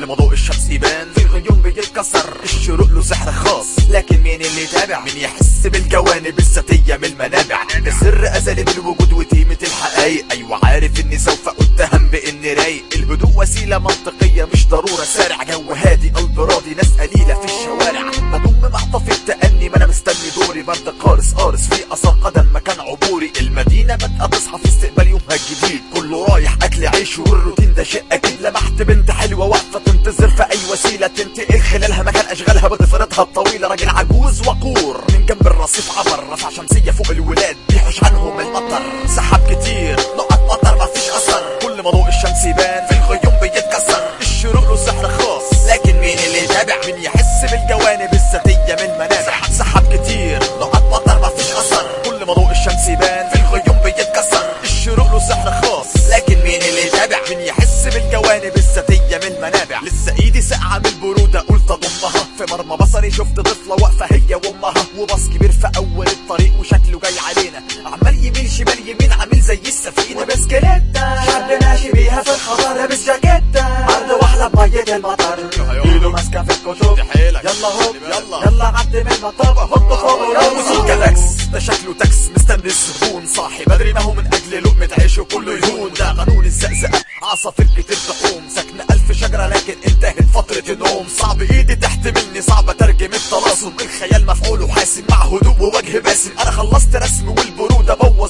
كل ما ضوء الشمس يبان في الغيوم بيتكسر الشروق له سحر خاص لكن مين اللي يتابع مين يحس بالجوانب الذاتية من المنابع ده سر ازلي بالوجود وتيمة الحقايق ايوه عارف اني سوف اتهم باني رايق الهدوء وسيلة منطقية مش ضرورة سارع جو هادي قلب راضي ناس قليلة في الشوارع بضم معطف التأني ما انا مستني دوري برد قارص قارص في اثر قدم مكان عبوري المدينة بدأت تصحى في استقبال يومها الجديد كله رايح اكل عيش والروتين ده شيء اكيد لمحت بنت حلوة واقفة تنتظر في اي وسيلة تنتقل خلالها مكان اشغالها بضفيرتها الطويلة راجل عجوز وقور من جنب الرصيف عبر رفع شمسية فوق الولاد بيحوش عنهم المطر سحب كتير نقط مطر مفيش اثر كل ما ضوء الشمس يبان في الغيوم بيتكسر الشروق له سحر خاص لكن مين اللي يتابع مين يحس بالجوانب الذاتية من منابع سحب كتير نقط مطر مفيش اثر كل ما ضوء الشمس يبان في الغيوم بيتكسر الشروق له سحر خاص لكن مين اللي يتابع مين يحس بالجوانب الذاتية من منابع لسه ايدي ساقعة من البرودة قلت اضمها في مرمى بصري شفت طفلة واقفة هي وامها وباص كبير في اول الطريق وشكله جاي علينا عمال يمين شمال يمين عامل زي السفينة بسكليتة شاب ماشي بيها في الخضار لابس جاكيتة عرض واحلة بمية المطر ايده ماسكة في الكتب يلا هوب يلا يلا عدي من المطب حط فوق موسيقى تاكس ده شكله تاكس مستني الزبون صاحي بدري ما هو من اجل لقمة عيشه كله يهون ده قانون الزقزقة عصافير كتير تقوم ساكنة ألف شجرة لكن انتهت فترة النوم صعب ايدي تحتملني صعب اترجم التلاصم الخيال مفعول وحاسم مع هدوء ووجه باسم انا خلصت رسم والبرودة بوظ